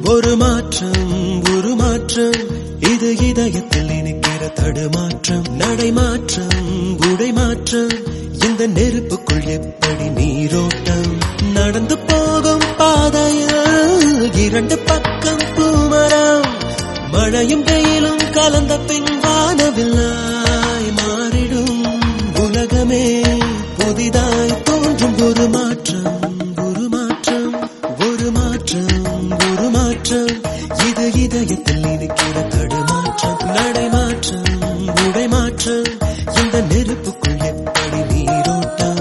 ஒரு மாற்றம் ஒரு மாற்றம் இது இதயத்தில் இனிக்கிற தடுமாற்றம் நடை மாற்றம் உடை மாற்றம் இந்த நெருப்புக்குள் எப்படி நீரோட்டம் நடந்து போகும் பாதையில் இரண்டு பக்கம் பூமரம் மழையும் வெயிலும் கலந்த பின் வானவில்லாய் மாறிடும் உலகமே புதிதாய் தோன்றும் ஒரு மாற்றம் ஒரு மாற்றம் ஒரு மாற்றம் ஒரு மாற்றம் இது இதயத்தில் இருக்கிற தடுமாற்றம் நடை மாற்றம் உடை மாற்றம் இந்த நெருப்புக்குள் எப்படி நீரோட்டம்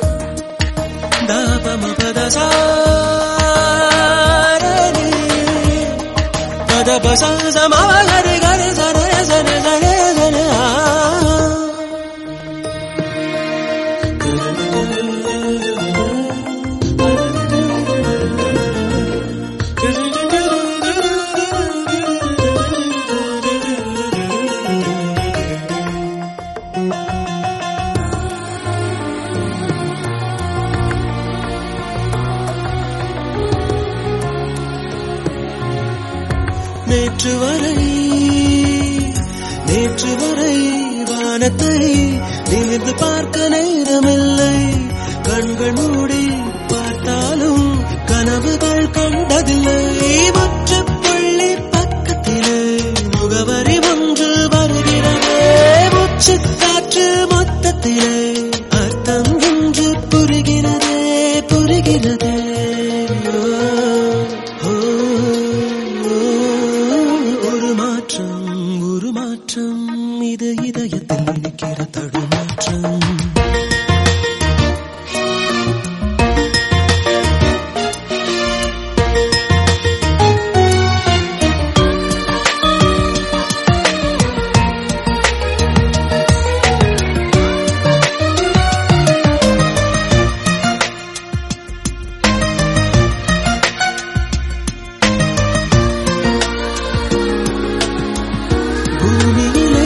தாபம பதசாரணி பத பச சமவ கரி கரி சன சன சன சன ஆ. நேற்று வரை நேற்று வரை வானத்தை நிமிர்ந்து பார்க்க நேரமில்லை கண்கள் மூடி பார்த்தாலும் கனவுகள் கண்டதில்லை முற்றுப்புள்ளி பக்கத்திலே முகவரி ஒன்று வருகிறது முச்சு காற்று மொத்தத்திலே அர்த்தம் என்று புரிகிறதே புரிகிறதே ஓ, ஓ, ஒரு மாற்றம் ஒரு மாற்றம் இது இதயத்தில் இருக்கிற தடுமாற்றம் பூமியிலே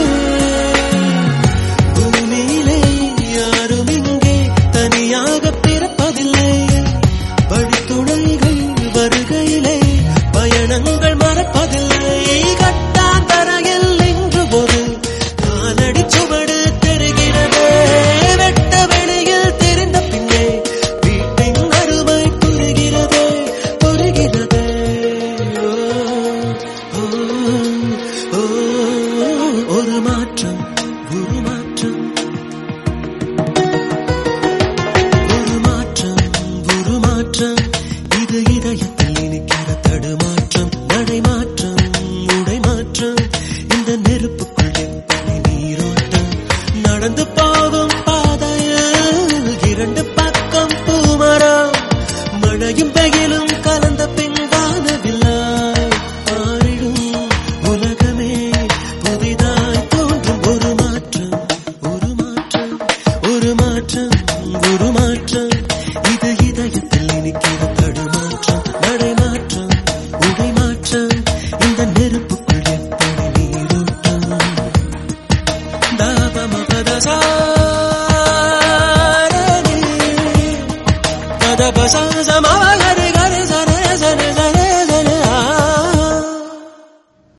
பூமியிலே யாரும் இங்கே தனியாக பிறப்பதில்லை வழித்துணைகள் வருகையிலே பயணங்கள் மறப்பதில்லை கட்டாந்தரையில் இன்று ஒரு காலடி சுவடு தெரிகிறது வெட்ட வெளியில் தெரிந்த பின்னே வீட்டின் அருமை புரிகிறது புரிகிறது ஓ, ஓ, ஓ, ஒரு மாற்றம் ஒரு மாற்றம் ஒரு மாற்றம் ஒரு மாற்றம் இது இதயத்தில் இனிக்கிற தடுமாற்றம் நடை மாற்றம் உடை மாற்றம் இந்த நெருப்புக்குள் எப்படி நீரோட்டம் நடந்து போகும் பாதையில் இரண்டு பக்கம் பூமரம் மழையும் வெயிலும் கலந்த பின் வானவில்லாய் மாறிடும் உலகமே புதிதாய் தோன்றும் ஒரு மாற்றம் ஒரு மாற்றம் ஒரு மாற்றம் ஒரு மாற்றம் இது இதயத்தில் இனிக்கிற தடுமாற்றம் நடை மாற்றம் உடை மாற்றம் இந்த நெருப்புக்குள் எப்படி நீரோட்டம் தாபம பதசாரணி பத பச சமவ கரி